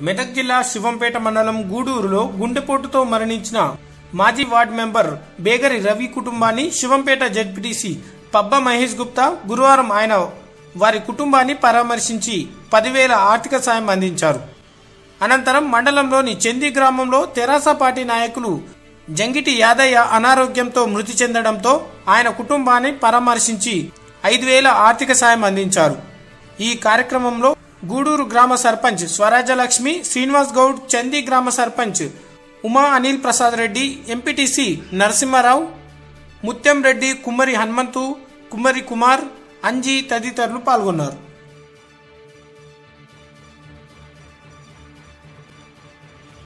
మెదక్ జిల్లా శివంపేట మండలం గూడూరులో గుండెపోటుతో మరణించిన మాజీ వార్డు మెంబర్ బేగరి రవి కుటుంబాన్ని శివంపేట జడ్పీటీసీ పబ్బ మహేష్ గుప్తా గురువారం ఆయన వారి కుటుంబాన్ని పరామర్శించి పదివేల ఆర్థిక సాయం అందించారు అనంతరం మండలంలోని చంది గ్రామంలో తెరాస పార్టీ నాయకులు జంగిటి యాదయ్య అనారోగ్యంతో మృతి చెందడంతో ఆయన కుటుంబాన్ని పరామర్శించి ఐదు వేల ఆర్థిక సాయం అందించారు ఈ కార్యక్రమంలో గూడూరు గ్రామ సర్పంచ్ స్వరాజలక్ష్మి శ్రీనివాస్ గౌడ్ చంది గ్రామ సర్పంచ్ ఉమా అనిల్ ప్రసాద్ రెడ్డి ఎంపీటీసీ నరసింహారావు ముత్యం రెడ్డి కుమ్మరి హనుమంతు కుమ్మరి కుమార్ అంజీ తదితరులు పాల్గొన్నారు